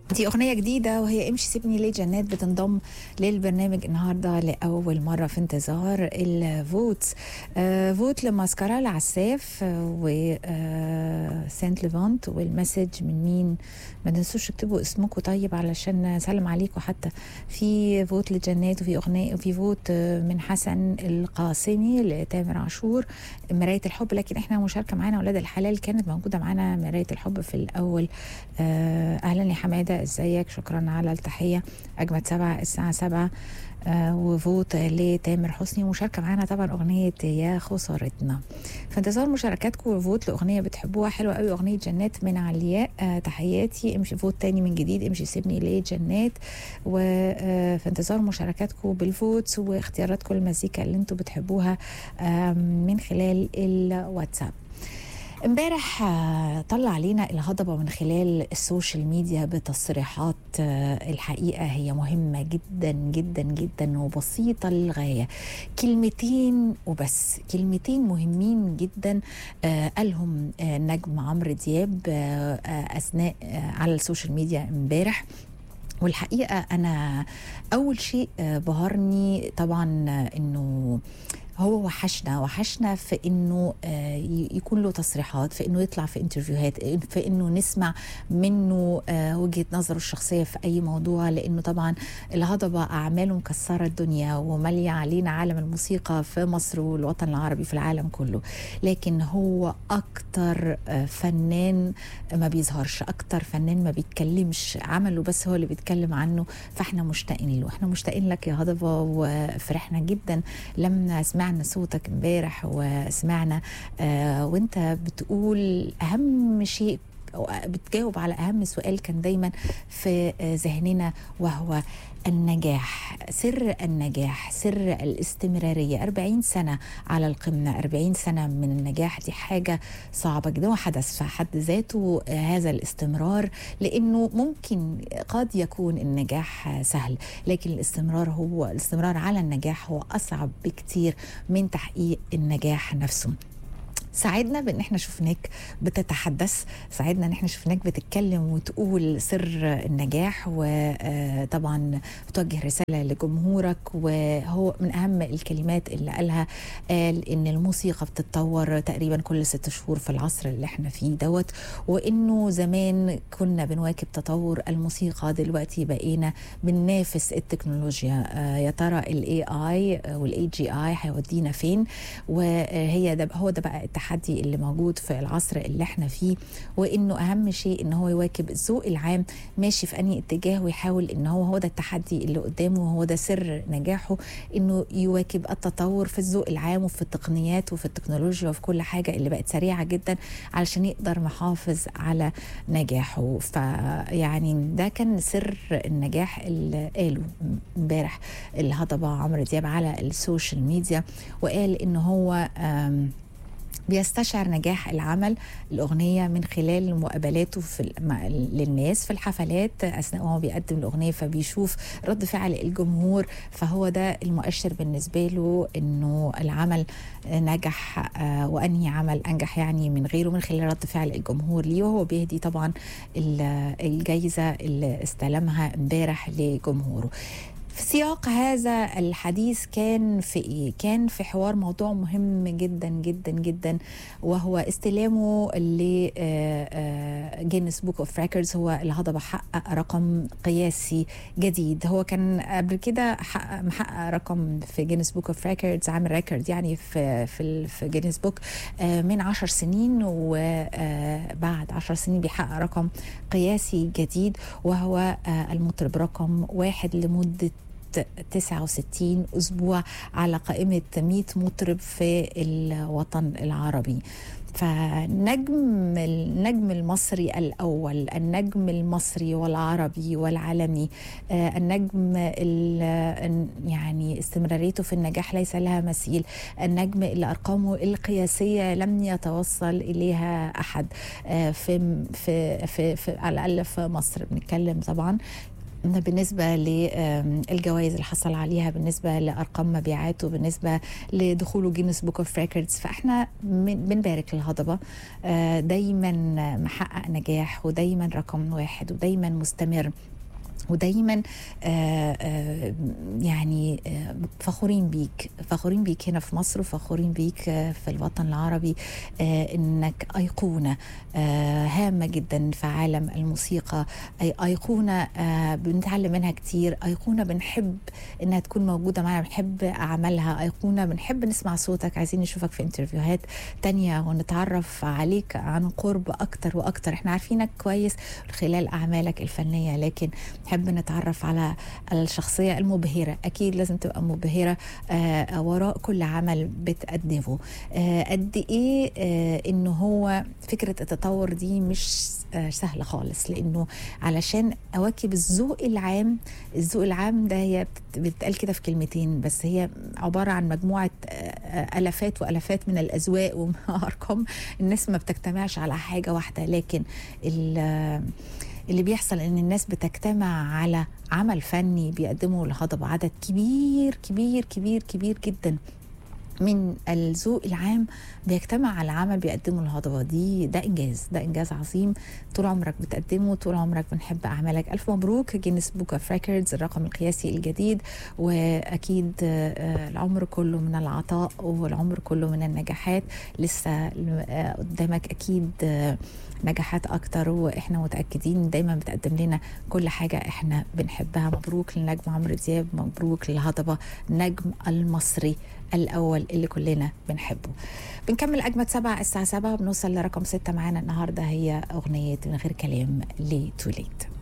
دي أغنية جديدة وهي امشي سيبني ليه جنات بتنضم للبرنامج النهاردة لأول مرة في انتظار الفوتس آه فوت لماسكارا العساف وسانت ليفانت والمسج من مين ما تنسوش تكتبوا اسمكم طيب علشان نسلم عليكم حتى في فوت لجنات وفي أغنية وفي فوت من حسن القاسمي لتامر عاشور مراية الحب لكن احنا مشاركة معانا أولاد الحلال كانت موجودة معانا مراية الحب في الأول آه أهلا يا حمادة ازيك شكرا على التحية أجمد سبعة الساعة سبعة آه وفوت لتامر حسني ومشاركة معانا طبعا أغنية يا خسارتنا في انتظار مشاركاتكم وفوت لأغنية بتحبوها حلوة قوي أغنية جنات من علياء آه تحياتي امشي فوت تاني من جديد امشي سيبني ليه جنات وفي انتظار مشاركاتكم بالفوتس واختياراتكم المزيكا اللي انتم بتحبوها آه من خلال الواتساب امبارح طلع علينا الهضبه من خلال السوشيال ميديا بتصريحات الحقيقه هي مهمه جدا جدا جدا وبسيطه للغايه كلمتين وبس كلمتين مهمين جدا قالهم نجم عمرو دياب اثناء على السوشيال ميديا امبارح والحقيقه انا اول شيء بهرني طبعا انه هو وحشنا وحشنا في انه يكون له تصريحات في انه يطلع في انترفيوهات في انه نسمع منه وجهه نظره الشخصيه في اي موضوع لانه طبعا الهضبه اعماله مكسره الدنيا وماليه علينا عالم الموسيقى في مصر والوطن العربي في العالم كله لكن هو اكتر فنان ما بيظهرش اكتر فنان ما بيتكلمش عمله بس هو اللي بيتكلم عنه فاحنا مشتاقين له احنا مشتاقين لك يا هضبه وفرحنا جدا لما سمعنا سمعنا صوتك امبارح وسمعنا آه وانت بتقول اهم شيء بتجاوب على اهم سؤال كان دايما في ذهننا وهو النجاح سر النجاح سر الاستمرارية 40 سنة على القمة 40 سنة من النجاح دي حاجة صعبة جدا وحدث في حد ذاته هذا الاستمرار لأنه ممكن قد يكون النجاح سهل لكن الاستمرار هو الاستمرار على النجاح هو أصعب بكتير من تحقيق النجاح نفسه ساعدنا بان احنا شفناك بتتحدث ساعدنا ان احنا شفناك بتتكلم وتقول سر النجاح وطبعا بتوجه رساله لجمهورك وهو من اهم الكلمات اللي قالها قال ان الموسيقى بتتطور تقريبا كل ست شهور في العصر اللي احنا فيه دوت وانه زمان كنا بنواكب تطور الموسيقى دلوقتي بقينا بننافس التكنولوجيا يا ترى الاي اي والاي جي اي هيودينا فين وهي ده هو ده بقى التحدي اللي موجود في العصر اللي احنا فيه وانه اهم شيء ان هو يواكب الذوق العام ماشي في انهي اتجاه ويحاول ان هو هو ده التحدي اللي قدامه وهو ده سر نجاحه انه يواكب التطور في الذوق العام وفي التقنيات وفي التكنولوجيا وفي كل حاجه اللي بقت سريعه جدا علشان يقدر محافظ على نجاحه فيعني ده كان سر النجاح اللي قاله امبارح الهضبه عمرو دياب على السوشيال ميديا وقال ان هو بيستشعر نجاح العمل الأغنية من خلال مقابلاته في للناس في الحفلات أثناء ما هو بيقدم الأغنية فبيشوف رد فعل الجمهور فهو ده المؤشر بالنسبة له إنه العمل نجح وأنهي عمل أنجح يعني من غيره من خلال رد فعل الجمهور ليه وهو بيهدي طبعا الجايزة اللي استلمها امبارح لجمهوره في سياق هذا الحديث كان في ايه؟ كان في حوار موضوع مهم جدا جدا جدا وهو استلامه لجينيس بوك اوف ريكوردز هو الهضبه حقق رقم قياسي جديد هو كان قبل كده حقق محقق رقم في جينيس بوك اوف ريكوردز عامل ريكورد يعني في في في جينيس بوك من عشر سنين وبعد عشر سنين بيحقق رقم قياسي جديد وهو المطرب رقم واحد لمده 69 أسبوع على قائمة 100 مطرب في الوطن العربي فنجم النجم المصري الأول النجم المصري والعربي والعالمي آه النجم يعني استمراريته في النجاح ليس لها مثيل النجم اللي أرقامه القياسية لم يتوصل إليها أحد آه في, في, في, في على الأقل في مصر بنتكلم طبعا بالنسبة للجوائز اللي حصل عليها بالنسبة لأرقام مبيعاته بالنسبة لدخوله جينيس بوك اوف ريكوردز فاحنا من- بنبارك للهضبة آه، دايما محقق نجاح ودايما رقم واحد ودايما مستمر ودايما آه، آه، يعني آه، فخورين بيك فخورين بيك هنا في مصر وفخورين بيك آه، في الوطن العربي آه، انك ايقونه آه، هامه جدا في عالم الموسيقى اي ايقونه آه، بنتعلم منها كتير ايقونه بنحب انها تكون موجوده معنا بنحب اعمالها ايقونه بنحب نسمع صوتك عايزين نشوفك في انترفيوهات تانية ونتعرف عليك عن قرب اكتر واكتر احنا عارفينك كويس خلال اعمالك الفنيه لكن نحب نتعرف على الشخصيه المبهره اكيد لازم تبقى مبهره آه، وراء كل عمل بتقدمه آه، قد ايه آه، انه هو فكره التطور دي مش آه، سهله خالص لانه علشان اواكب الذوق العام الذوق العام ده هي بتت- بتتقال كده في كلمتين بس هي عباره عن مجموعه آه، آه، الافات والافات من الاذواق وارقام الناس ما بتجتمعش على حاجه واحده لكن ال- اللي بيحصل ان الناس بتجتمع على عمل فني بيقدمه الهضبه عدد كبير كبير كبير كبير جدا من الذوق العام بيجتمع على عمل بيقدمه الهضبه دي ده انجاز ده انجاز عظيم طول عمرك بتقدمه طول عمرك بنحب اعمالك الف مبروك جينيس بوك اوف ريكوردز الرقم القياسي الجديد واكيد آه، العمر كله من العطاء والعمر كله من النجاحات لسه آه، قدامك اكيد آه، نجاحات اكتر واحنا متاكدين دايما بتقدم لنا كل حاجه احنا بنحبها مبروك للنجم عمرو دياب مبروك للهضبه النجم المصري الاول اللي كلنا بنحبه بنكمل اجمد سبعة الساعه 7 بنوصل لرقم ستة معانا النهارده هي اغنيه من غير كلام لتوليت